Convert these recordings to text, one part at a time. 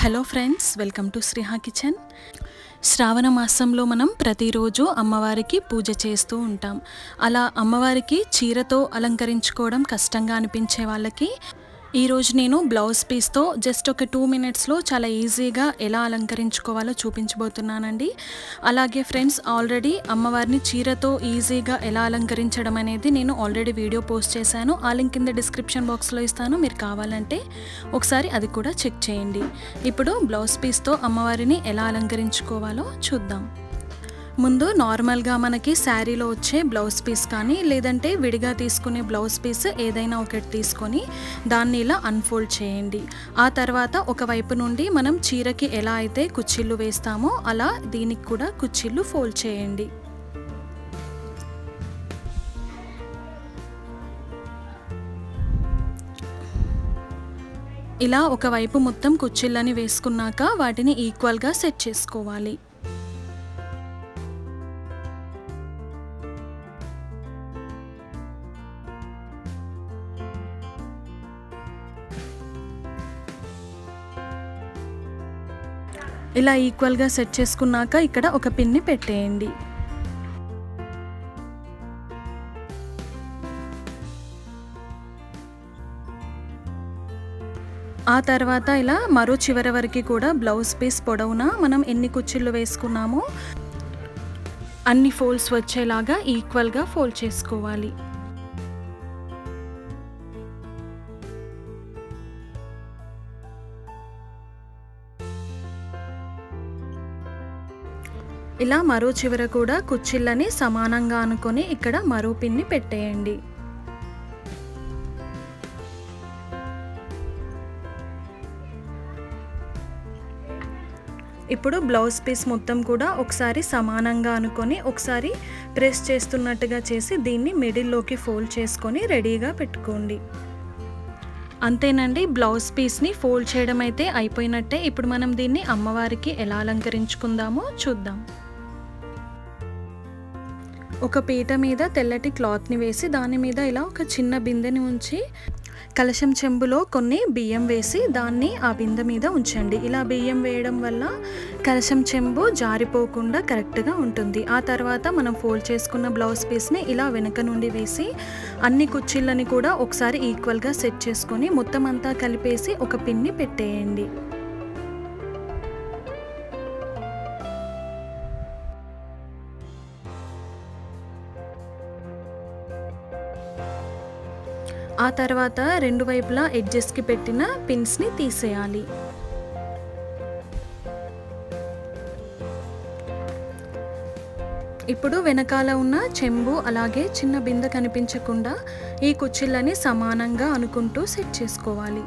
hello friends welcome to Sreeha kitchen Shravana మాసంలో మనం ప్రతిరోజు అమ్మవారికి పూజ చేస్తూ ఉంటాం అలా అమ్మవారికి చీరతో అలంకరించుకోవడం కష్టంగా అనిపించే వాళ్ళకి ఈరోజు నేను బ్లౌజ్ పీస్తో జస్ట్ ఒక టూ మినిట్స్లో చాలా ఈజీగా ఎలా అలంకరించుకోవాలో చూపించబోతున్నానండి అలాగే ఫ్రెండ్స్ ఆల్రెడీ అమ్మవారిని చీరతో ఈజీగా ఎలా అలంకరించడం అనేది నేను ఆల్రెడీ వీడియో పోస్ట్ చేశాను ఆ లింక్ కింద డిస్క్రిప్షన్ బాక్స్లో ఇస్తాను మీరు కావాలంటే ఒకసారి అది కూడా చెక్ చేయండి ఇప్పుడు బ్లౌజ్ పీస్తో అమ్మవారిని ఎలా అలంకరించుకోవాలో చూద్దాం ముందు నార్మల్గా మనకి శారీలో వచ్చే బ్లౌజ్ పీస్ కానీ లేదంటే విడిగా తీసుకునే బ్లౌజ్ పీస్ ఏదైనా ఒకటి తీసుకొని దాన్ని ఇలా అన్ఫోల్డ్ చేయండి ఆ తర్వాత ఒక వైపు నుండి మనం చీరకి ఎలా అయితే కుచ్చిళ్ళు వేస్తామో అలా దీనికి కూడా కుచ్చిళ్ళు ఫోల్డ్ చేయండి ఇలా ఒకవైపు మొత్తం కుచ్చిళ్ళని వేసుకున్నాక వాటిని ఈక్వల్గా సెట్ చేసుకోవాలి ఇలా ఈక్వల్గా సెట్ చేసుకున్నాక ఇక్కడ ఒక పిన్ని పెట్టేయండి ఆ తర్వాత ఇలా మరో చివరి వరకు కూడా బ్లౌజ్ పీస్ పొడవునా మనం ఎన్ని కుచ్చిళ్ళు వేసుకున్నామో అన్ని ఫోల్డ్స్ వచ్చేలాగా ఈక్వల్గా ఫోల్డ్ చేసుకోవాలి ఇలా మరో చివర కూడా కుచ్చిళ్ళని సమానంగా అనుకొని ఇక్కడ మరో పిన్ని పెట్టేయండి ఇప్పుడు బ్లౌజ్ పీస్ మొత్తం కూడా ఒకసారి సమానంగా అనుకొని ఒకసారి ప్రెస్ చేస్తున్నట్టుగా చేసి దీన్ని మిడిల్లోకి ఫోల్డ్ చేసుకొని రెడీగా పెట్టుకోండి అంతేనండి బ్లౌజ్ పీస్ని ఫోల్డ్ చేయడం అయితే అయిపోయినట్టే ఇప్పుడు మనం దీన్ని అమ్మవారికి ఎలా అలంకరించుకుందామో చూద్దాం ఒక పీట మీద తెల్లటి క్లాత్ని వేసి దాని మీద ఇలా ఒక చిన్న బిందెని ఉంచి కలశం చెంబులో కొన్ని బియ్యం వేసి దాన్ని ఆ బిందె మీద ఉంచండి ఇలా బియ్యం వేయడం వల్ల కలశం చెంబు జారిపోకుండా కరెక్ట్గా ఉంటుంది ఆ తర్వాత మనం ఫోల్డ్ చేసుకున్న బ్లౌజ్ పీస్ని ఇలా వెనక నుండి వేసి అన్ని కుచ్చిళ్ళని కూడా ఒకసారి ఈక్వల్గా సెట్ చేసుకొని మొత్తం అంతా కలిపేసి ఒక పిన్ని పెట్టేయండి ఆ తర్వాత రెండు వైపులా ఎడ్జెస్కి పెట్టిన పిన్స్ని తీసేయాలి ఇప్పుడు వెనకాల ఉన్న చెంబు అలాగే చిన్న బిందె కనిపించకుండా ఈ కుచ్చిళ్ళని సమానంగా అనుకుంటూ సెట్ చేసుకోవాలి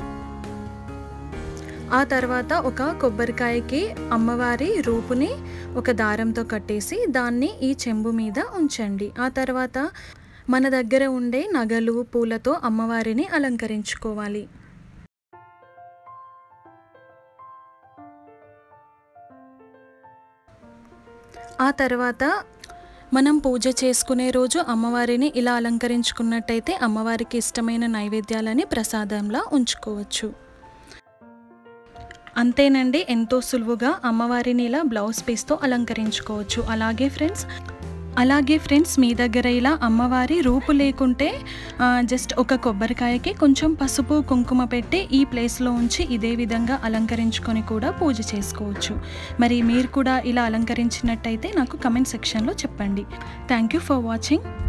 ఆ తర్వాత ఒక కొబ్బరికాయకి అమ్మవారి రూపుని ఒక దారంతో కట్టేసి దాన్ని ఈ చెంబు మీద ఉంచండి ఆ తర్వాత మన దగ్గర ఉండే నగలు పూలతో అమ్మవారిని అలంకరించుకోవాలి ఆ తర్వాత మనం పూజ చేసుకునే రోజు అమ్మవారిని ఇలా అలంకరించుకున్నట్టయితే అమ్మవారికి ఇష్టమైన నైవేద్యాలని ప్రసాదంలా ఉంచుకోవచ్చు అంతేనండి ఎంతో సులువుగా అమ్మవారిని ఇలా బ్లౌజ్ పీస్తో అలంకరించుకోవచ్చు అలాగే ఫ్రెండ్స్ అలాగే ఫ్రెండ్స్ మీ దగ్గర ఇలా అమ్మవారి రూపు లేకుంటే జస్ట్ ఒక కొబ్బరికాయకి కొంచెం పసుపు కుంకుమ పెట్టి ఈ ప్లేస్లో ఉంచి ఇదే విధంగా అలంకరించుకొని కూడా పూజ చేసుకోవచ్చు మరి మీరు కూడా ఇలా అలంకరించినట్టయితే నాకు కమెంట్ సెక్షన్లో చెప్పండి థ్యాంక్ యూ ఫర్ వాచింగ్